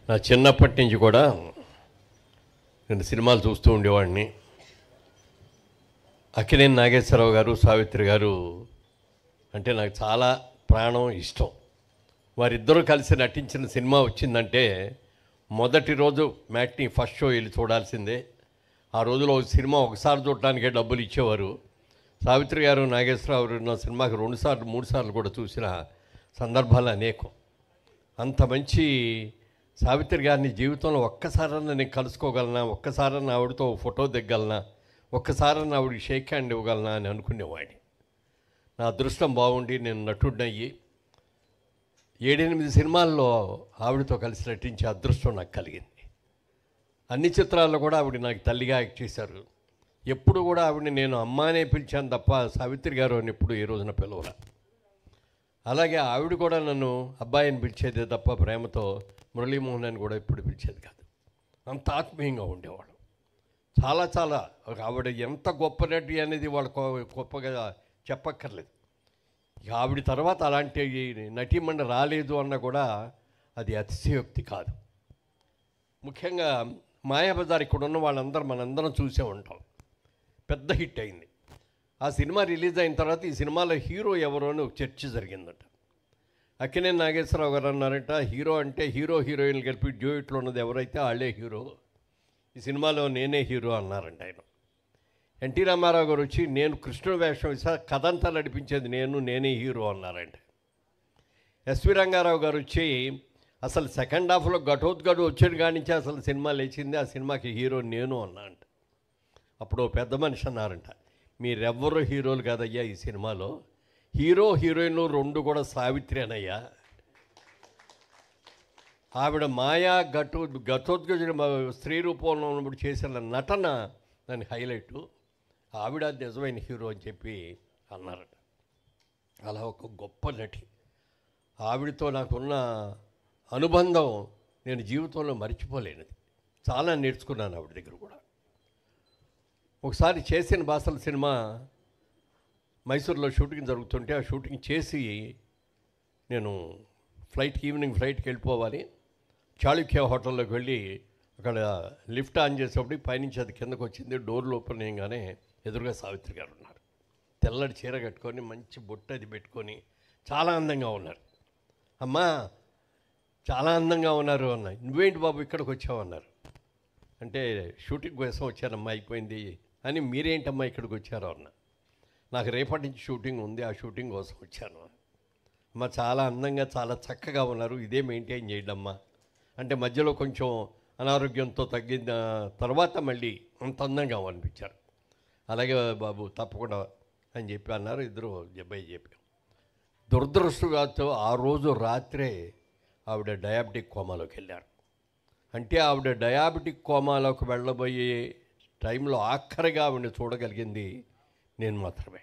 నా చిన్నప్పటి నుంచి కూడా నేను సినిమాలు చూస్తూ ఉండేవాడిని అక్కినేని నాగేశ్వరరావు గారు సావిత్రి గారు అంటే నాకు చాలా ప్రాణం ఇష్టం వారిద్దరూ కలిసి నటించిన సినిమా వచ్చిందంటే మొదటి రోజు మ్యాట్ని ఫస్ట్ షో వెళ్ళి చూడాల్సిందే ఆ రోజులో ఒక సినిమా ఒకసారి చూడటానికే డబ్బులు ఇచ్చేవారు సావిత్రి గారు నాగేశ్వరరావు గారు నా సినిమాకి రెండుసార్లు మూడు సార్లు కూడా చూసిన సందర్భాలు అనేకం అంత మంచి సావిత్రి గారిని జీవితంలో ఒక్కసారన్నా నేను కలుసుకోగలనా ఒక్కసారన్నా ఆవిడతో ఓ ఫోటో దిగ్గలనా ఒక్కసారన్నా ఆవిడకి షేక్ హ్యాండ్ ఇవ్వగలనా అని అనుకునేవాడిని నా అదృష్టం బాగుండి నేను నటుడినయ్యి ఏడెనిమిది సినిమాల్లో ఆవిడతో కలిసి నటించే అదృష్టం నాకు కలిగింది అన్ని చిత్రాల్లో కూడా ఆవిడ నాకు తల్లిగా యాక్ట్ చేశారు ఎప్పుడు కూడా ఆవిడని నేను అమ్మానే పిలిచాను తప్ప సావిత్రి గారు అని ఎప్పుడు ఏ రోజున పిలవరా అలాగే ఆవిడ కూడా నన్ను అబ్బాయిని పిలిచేదే తప్ప ప్రేమతో మురళీమోహన్ అని కూడా ఎప్పుడు పిలిచేది కాదు అంత ఆత్మీయంగా ఉండేవాడు చాలా చాలా ఒక ఆవిడ ఎంత గొప్ప నటి అనేది వాళ్ళు గొ- గొప్పగా చెప్పక్కర్లేదు ఇక ఆవిడ తర్వాత అలాంటి నటీమణి రాలేదు అన్న కూడా అది అతిశయోక్తి కాదు ముఖ్యంగా మాయాబజార్ ఇక్కడ ఉన్న వాళ్ళందరూ మనందరం చూసే ఉంటాం పెద్ద హిట్ అయింది ఆ సినిమా రిలీజ్ అయిన తర్వాత ఈ సినిమాలో హీరో ఎవరు అని ఒక చర్చ జరిగిందట అక్కినే నాగేశ్వరరావు గారు అన్నారట హీరో అంటే హీరో హీరోయిన్లు కలిపి డ్యూయిట్లో ఉన్నది ఎవరైతే వాళ్ళే హీరో ఈ సినిమాలో నేనే హీరో అన్నారంట ఆయన ఎన్టీ రామారావు గారు వచ్చి నేను కృష్ణుడు వేషం ఇస్తా కథ అంతా నడిపించేది నేను నేనే హీరో అన్నారంట ఎస్వి రంగారావు గారు వచ్చి అసలు సెకండ్ హాఫ్లో ఘటోద్గడు వచ్చాడు కానించి అసలు సినిమా లేచింది ఆ సినిమాకి హీరో నేను అన్నా అంట అప్పుడు ఓ పెద్ద మనిషి అన్నారంట మీరెవ్వరు హీరోలు కాదయ్యా ఈ సినిమాలో హీరో హీరోయిన్ రెండు కూడా సావిత్రి అనయ్యా ఆవిడ మాయా ఘటో ఘటోద్గజుడు స్త్రీ రూపంలో ఉన్నప్పుడు చేసిన నటన దాని హైలైట్ ఆవిడ నిజమైన హీరో అని చెప్పి అన్నారట అలా ఒక గొప్ప నటి ఆవిడతో నాకున్న అనుబంధం నేను జీవితంలో మర్చిపోలేనిది చాలా నేర్చుకున్నాను ఆవిడ దగ్గర కూడా ఒకసారి చేసిన భాషల సినిమా మైసూర్లో షూటింగ్ జరుగుతుంటే ఆ షూటింగ్ చేసి నేను ఫ్లైట్కి ఈవినింగ్ ఫ్లైట్కి వెళ్ళిపోవాలి చాళుక్య హోటల్లోకి వెళ్ళి అక్కడ లిఫ్ట్ ఆన్ చేసేటప్పుడు పైనుంచి అది కిందకు వచ్చింది డోర్లు ఓపెన్ చేయగానే ఎదురుగా సావిత్రి గారు ఉన్నారు తెల్లటి చీర కట్టుకొని మంచి బొట్టు అది పెట్టుకొని చాలా అందంగా ఉన్నారు అమ్మా చాలా అందంగా ఉన్నారు అన్న నువ్వేంటి బాబు ఇక్కడికి వచ్చావు అన్నారు అంటే షూటింగ్ కోసం వచ్చానమ్మా అయిపోయింది అని మీరేంటమ్మా ఇక్కడికి వచ్చారో అన్న నాకు రేపటి నుంచి షూటింగ్ ఉంది ఆ షూటింగ్ కోసం వచ్చాను అమ్మ చాలా అందంగా చాలా చక్కగా ఉన్నారు ఇదే మెయింటైన్ చేయడమ్మా అంటే మధ్యలో కొంచెం అనారోగ్యంతో తగ్గిన తర్వాత మళ్ళీ అంత అందంగా అనిపించారు అలాగే బాబు తప్పకుండా అని చెప్పి అన్నారు ఇద్దరు జబ్బాయి చెప్పాం దురదృష్టగాతో ఆ రోజు రాత్రే ఆవిడ డయాబెటిక్ కోమాలోకి వెళ్ళారు అంటే ఆవిడ డయాబెటిక్ కోమాలోకి వెళ్ళబోయే టైంలో ఆఖరిగా ఆవిడని చూడగలిగింది నేను మాత్రమే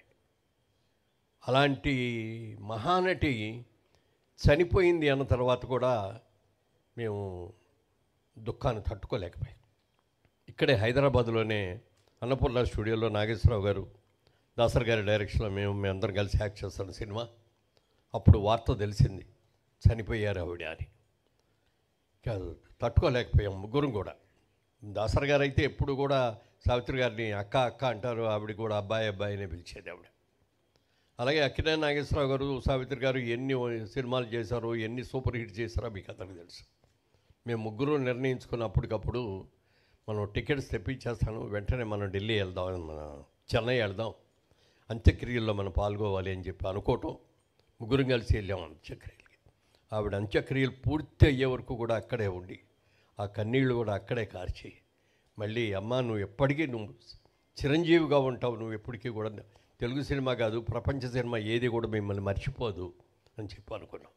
అలాంటి మహానటి చనిపోయింది అన్న తర్వాత కూడా మేము దుఃఖాన్ని తట్టుకోలేకపోయాం ఇక్కడే హైదరాబాద్లోనే అన్నపూర్ణ స్టూడియోలో నాగేశ్వరరావు గారు దాసర్ గారి డైరెక్షన్లో మేము మేమందరం కలిసి యాక్ట్ చేస్తున్న సినిమా అప్పుడు వార్త తెలిసింది చనిపోయారు ఆవిడ అని కాదు తట్టుకోలేకపోయాం ముగ్గురం కూడా దాసర్ గారు అయితే ఎప్పుడు కూడా సావిత్రి గారిని అక్క అక్క అంటారు ఆవిడ కూడా అబ్బాయి అబ్బాయి అనే పిలిచేది ఆవిడ అలాగే అక్కినే నాగేశ్వరరావు గారు సావిత్రి గారు ఎన్ని సినిమాలు చేశారో ఎన్ని సూపర్ హిట్ చేశారో మీకు అందరికీ తెలుసు మేము ముగ్గురు నిర్ణయించుకున్న అప్పటికప్పుడు మనం టికెట్స్ తెప్పించేస్తాను వెంటనే మనం ఢిల్లీ వెళ్దాం మన చెన్నై వెళ్దాం అంత్యక్రియల్లో మనం పాల్గొవాలి అని చెప్పి అనుకోవటం ముగ్గురం కలిసి వెళ్ళాం అంత్యక్రియలకి ఆవిడ అంత్యక్రియలు పూర్తి అయ్యే వరకు కూడా అక్కడే ఉండి ఆ కన్నీళ్లు కూడా అక్కడే కార్చి మళ్ళీ అమ్మ నువ్వు ఎప్పటికీ నువ్వు చిరంజీవిగా ఉంటావు నువ్వు ఎప్పటికీ కూడా తెలుగు సినిమా కాదు ప్రపంచ సినిమా ఏది కూడా మిమ్మల్ని మర్చిపోదు అని చెప్పి అనుకున్నాం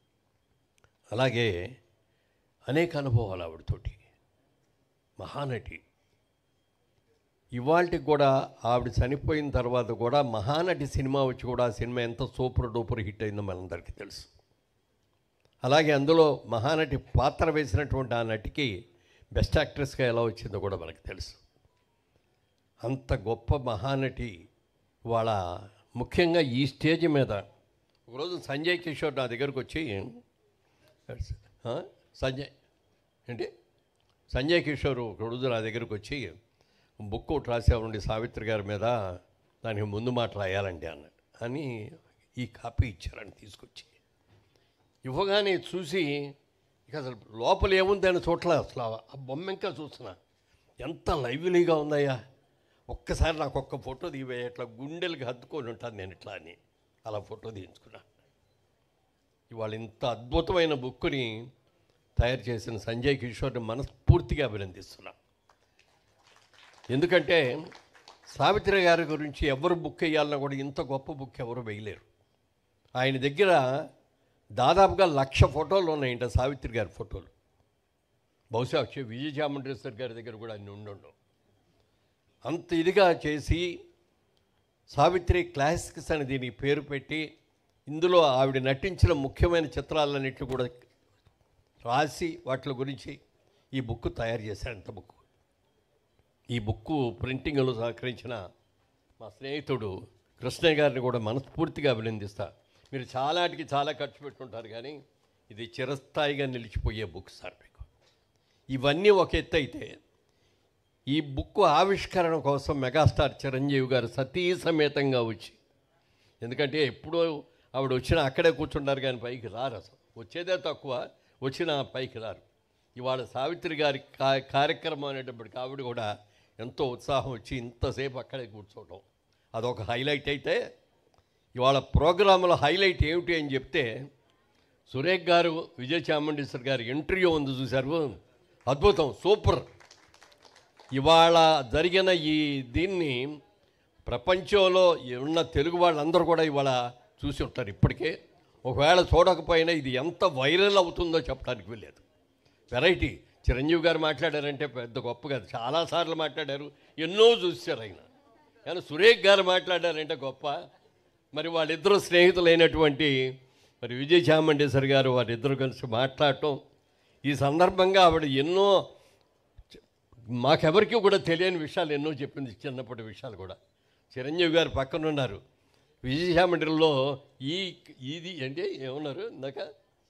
అలాగే అనేక అనుభవాలు ఆవిడతోటి మహానటి ఇవాళకి కూడా ఆవిడ చనిపోయిన తర్వాత కూడా మహానటి సినిమా వచ్చి కూడా ఆ సినిమా ఎంత సూపర్ డూపర్ హిట్ అయిందో మనందరికీ తెలుసు అలాగే అందులో మహానటి పాత్ర వేసినటువంటి ఆ నటికి బెస్ట్ యాక్ట్రెస్గా ఎలా వచ్చిందో కూడా మనకు తెలుసు అంత గొప్ప మహానటి వాళ్ళ ముఖ్యంగా ఈ స్టేజ్ మీద ఒకరోజు సంజయ్ కిషోర్ నా దగ్గరకు వచ్చి "ఆ, సంజయ్ ఏంటి సంజయ్ కిషోర్ ఒక రోజు నా దగ్గరకు వచ్చి బుక్ ఒకటి రాసేవాడి సావిత్రి గారి మీద దానికి ముందు మాట రాయాలండి అన్నాడు అని ఈ కాపీ ఇచ్చారని తీసుకొచ్చి ఇవ్వగానే చూసి ఇక అసలు లోపల ఏముందని చూడలే అసలు ఆ బొమ్మ ఇంకా చూస్తున్నా ఎంత లైవ్లీగా ఉందయ్యా ఒక్కసారి నాకు ఒక్క ఫోటో తీవే ఇట్లా గుండెలకి హత్తుకొని ఉంటాను నేను ఇట్లా అని అలా ఫోటో తీయించుకున్నా ఇవాళ ఇంత అద్భుతమైన బుక్ని తయారు చేసిన సంజయ్ కిషోర్ని మనస్ఫూర్తిగా అభినందిస్తున్నా ఎందుకంటే సావిత్రి గారి గురించి ఎవరు బుక్ వేయాలన్నా కూడా ఇంత గొప్ప బుక్ ఎవరు వేయలేరు ఆయన దగ్గర దాదాపుగా లక్ష ఫోటోలు ఉన్నాయంట సావిత్రి గారి ఫోటోలు బహుశా వచ్చే విజయ చాముండేశ్వర్ గారి దగ్గర కూడా అన్ని ఉండుండవు అంత ఇదిగా చేసి సావిత్రి క్లాసిక్స్ అని దీనికి పేరు పెట్టి ఇందులో ఆవిడ నటించిన ముఖ్యమైన చిత్రాలన్నింటినీ కూడా రాసి వాటి గురించి ఈ బుక్ తయారు చేశారు అంత బుక్ ఈ బుక్ ప్రింటింగ్లో సహకరించిన మా స్నేహితుడు కృష్ణయ్య గారిని కూడా మనస్ఫూర్తిగా అభినందిస్తా మీరు చాలాటికి చాలా ఖర్చు పెట్టుకుంటారు కానీ ఇది చిరస్థాయిగా నిలిచిపోయే బుక్ సార్ మీకు ఇవన్నీ ఒక ఎత్తు అయితే ఈ బుక్ ఆవిష్కరణ కోసం మెగాస్టార్ చిరంజీవి గారు సతీ సమేతంగా వచ్చి ఎందుకంటే ఎప్పుడో ఆవిడ వచ్చినా అక్కడే కూర్చుంటారు కానీ పైకి రారు అసలు వచ్చేదే తక్కువ వచ్చినా పైకి రారు ఇవాళ సావిత్రి గారి కా కార్యక్రమం అనేటప్పటికి ఆవిడ కూడా ఎంతో ఉత్సాహం వచ్చి ఇంతసేపు అక్కడే కూర్చోవడం అదొక హైలైట్ అయితే ఇవాళ ప్రోగ్రాంలో హైలైట్ ఏమిటి అని చెప్తే సురేఖ్ గారు విజయ్ చాముండేశ్వర్ గారి ఇంటర్వ్యూ ఉంది చూశారు అద్భుతం సూపర్ ఇవాళ జరిగిన ఈ దీన్ని ప్రపంచంలో ఉన్న తెలుగు వాళ్ళందరూ కూడా ఇవాళ చూసి ఉంటారు ఇప్పటికే ఒకవేళ చూడకపోయినా ఇది ఎంత వైరల్ అవుతుందో చెప్పడానికి వెళ్ళలేదు వెరైటీ చిరంజీవి గారు మాట్లాడారంటే పెద్ద గొప్ప కాదు చాలాసార్లు మాట్లాడారు ఎన్నో చూశారు ఆయన కానీ సురేఖ్ గారు మాట్లాడారంటే గొప్ప మరి వాళ్ళిద్దరూ స్నేహితులైనటువంటి మరి విజయ్ చామండేశ్వర్ గారు వారిద్దరు కలిసి మాట్లాడటం ఈ సందర్భంగా ఆవిడ ఎన్నో మాకెవరికి కూడా తెలియని విషయాలు ఎన్నో చెప్పింది చిన్నప్పటి విషయాలు కూడా చిరంజీవి గారు పక్కన ఉన్నారు విజయశామండ్రిలో ఈ ఇది అంటే ఏమన్నారు ఇందాక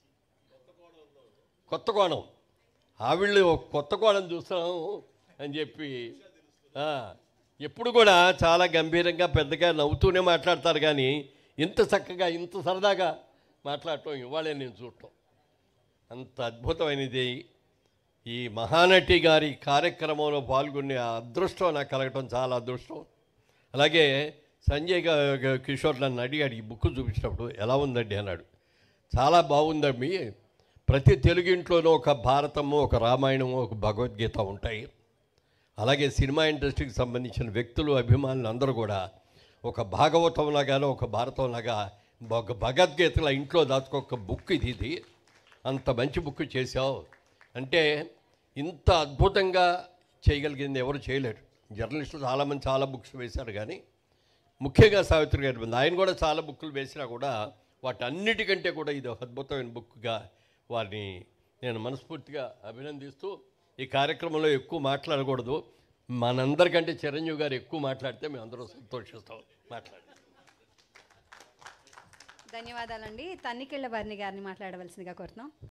కొత్త కోణం ఆవిళ్ళు ఒక కొత్త కోణం చూస్తాము అని చెప్పి ఆ, ఎప్పుడు కూడా చాలా గంభీరంగా పెద్దగా నవ్వుతూనే మాట్లాడతారు కానీ ఇంత చక్కగా ఇంత సరదాగా మాట్లాడటం ఇవాళే నేను చూడటం అంత అద్భుతమైనది ఈ మహానటి గారి కార్యక్రమంలో పాల్గొనే ఆ అదృష్టం నాకు కలగటం చాలా అదృష్టం అలాగే సంజయ్ గా- గా- కిషోర్ నన్ను అడిగాడు ఈ బుక్ చూపించినప్పుడు ఎలా ఉందండి అన్నాడు చాలా బాగుందండి ప్రతి తెలుగు ఇంట్లోనూ ఒక భారతము ఒక రామాయణము ఒక భగవద్గీత ఉంటాయి అలాగే సినిమా ఇండస్ట్రీకి సంబంధించిన వ్యక్తులు అభిమానులు అందరూ కూడా ఒక భాగవతం లాగానో ఒక భారతం లాగా ఒక భగవద్గీతల ఇంట్లో దాచుకోక బుక్ ఇది ఇది అంత మంచి బుక్ చేశావు అంటే ఇంత అద్భుతంగా చేయగలిగింది ఎవరు చేయలేరు జర్నలిస్టులు చాలామంది చాలా బుక్స్ వేశారు కానీ ముఖ్యంగా సావిత్రి గారి మీద ఆయన కూడా చాలా బుక్కులు వేసినా కూడా వాటన్నిటికంటే కూడా ఇది ఒక అద్భుతమైన బుక్గా వారిని నేను మనస్ఫూర్తిగా అభినందిస్తూ ఈ కార్యక్రమంలో ఎక్కువ మాట్లాడకూడదు మనందరికంటే చిరంజీవి గారు ఎక్కువ మాట్లాడితే మేము అందరం సంతోషిస్తాం మాట్లాడి ధన్యవాదాలండి తన్నికెళ్ళ వారిని గారిని మాట్లాడవలసిందిగా కోరుతున్నాం